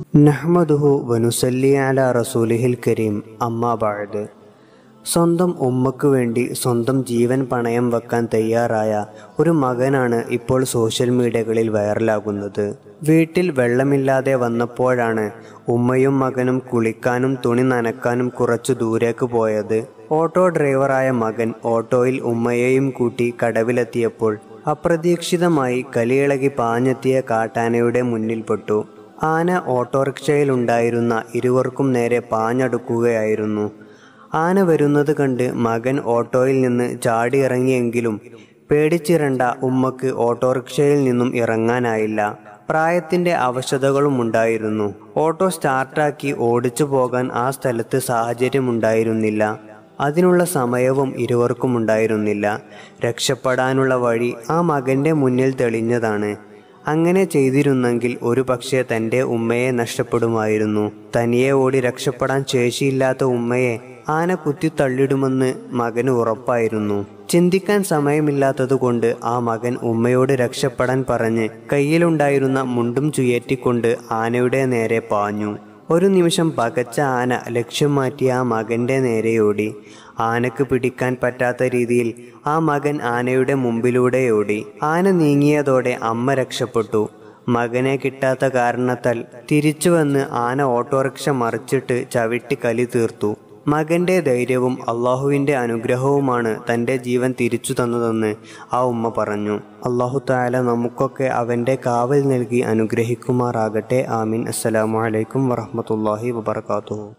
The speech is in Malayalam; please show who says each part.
Speaker 1: നഹ്മദുഹു വനുസല്ലി അല റസൂലിഹിൽ കരീം അമ്മാ ബഅദ് സ്വന്തം ഉമ്മക്ക് വേണ്ടി സ്വന്തം ജീവൻ പണയം വെക്കാൻ തയ്യാറായ ഒരു മകനാണ് ഇപ്പോൾ സോഷ്യൽ മീഡിയകളിൽ വൈറലാകുന്നത് വീട്ടിൽ വെള്ളമില്ലാതെ വന്നപ്പോഴാണ് ഉമ്മയും മകനും കുളിക്കാനും തുണി നനക്കാനും കുറച്ചു ദൂരേക്ക് പോയത് ഓട്ടോ ഡ്രൈവറായ മകൻ ഓട്ടോയിൽ ഉമ്മയെയും കൂട്ടി കടവിലെത്തിയപ്പോൾ അപ്രതീക്ഷിതമായി കലിയിളകി പാഞ്ഞെത്തിയ കാട്ടാനയുടെ മുന്നിൽപ്പെട്ടു ആന ഓട്ടോറിക്ഷയിലുണ്ടായിരുന്ന ഇരുവർക്കും നേരെ പാഞ്ഞടുക്കുകയായിരുന്നു ആന വരുന്നത് കണ്ട് മകൻ ഓട്ടോയിൽ നിന്ന് ചാടിയിറങ്ങിയെങ്കിലും പേടിച്ചിരണ്ട ഉമ്മക്ക് ഓട്ടോറിക്ഷയിൽ നിന്നും ഇറങ്ങാനായില്ല പ്രായത്തിന്റെ അവശതകളും ഉണ്ടായിരുന്നു ഓട്ടോ സ്റ്റാർട്ടാക്കി ഓടിച്ചു പോകാൻ ആ സ്ഥലത്ത് സാഹചര്യമുണ്ടായിരുന്നില്ല അതിനുള്ള സമയവും ഇരുവർക്കും ഉണ്ടായിരുന്നില്ല രക്ഷപ്പെടാനുള്ള വഴി ആ മകന്റെ മുന്നിൽ തെളിഞ്ഞതാണ് അങ്ങനെ ചെയ്തിരുന്നെങ്കിൽ ഒരു പക്ഷേ തൻ്റെ ഉമ്മയെ നഷ്ടപ്പെടുമായിരുന്നു തനിയെ ഓടി രക്ഷപ്പെടാൻ ശേഷിയില്ലാത്ത ഉമ്മയെ ആന കുത്തി തള്ളിടുമെന്ന് മകന് ഉറപ്പായിരുന്നു ചിന്തിക്കാൻ സമയമില്ലാത്തതുകൊണ്ട് ആ മകൻ ഉമ്മയോട് രക്ഷപ്പെടാൻ പറഞ്ഞ് കയ്യിലുണ്ടായിരുന്ന മുണ്ടും ചുയറ്റിക്കൊണ്ട് ആനയുടെ നേരെ പാഞ്ഞു ഒരു നിമിഷം പകച്ച ആന ലക്ഷ്യം മാറ്റി ആ മകന്റെ നേരെയോടി ആനക്ക് പിടിക്കാൻ പറ്റാത്ത രീതിയിൽ ആ മകൻ ആനയുടെ മുമ്പിലൂടെ ഓടി ആന നീങ്ങിയതോടെ അമ്മ രക്ഷപ്പെട്ടു മകനെ കിട്ടാത്ത കാരണത്താൽ തിരിച്ചു വന്ന് ആന ഓട്ടോറിക്ഷ മറിച്ചിട്ട് ചവിട്ടി കലി തീർത്തു മകന്റെ ധൈര്യവും അള്ളാഹുവിൻ്റെ അനുഗ്രഹവുമാണ് തൻ്റെ ജീവൻ തിരിച്ചു തന്നതെന്ന് ആ ഉമ്മ പറഞ്ഞു അള്ളാഹു താല നമുക്കൊക്കെ അവൻ്റെ കാവൽ നൽകി അനുഗ്രഹിക്കുമാറാകട്ടെ ആമീൻ അസ്സലാമു അലൈക്കും വറഹമത്തല്ലാഹി വബർക്കാത്തു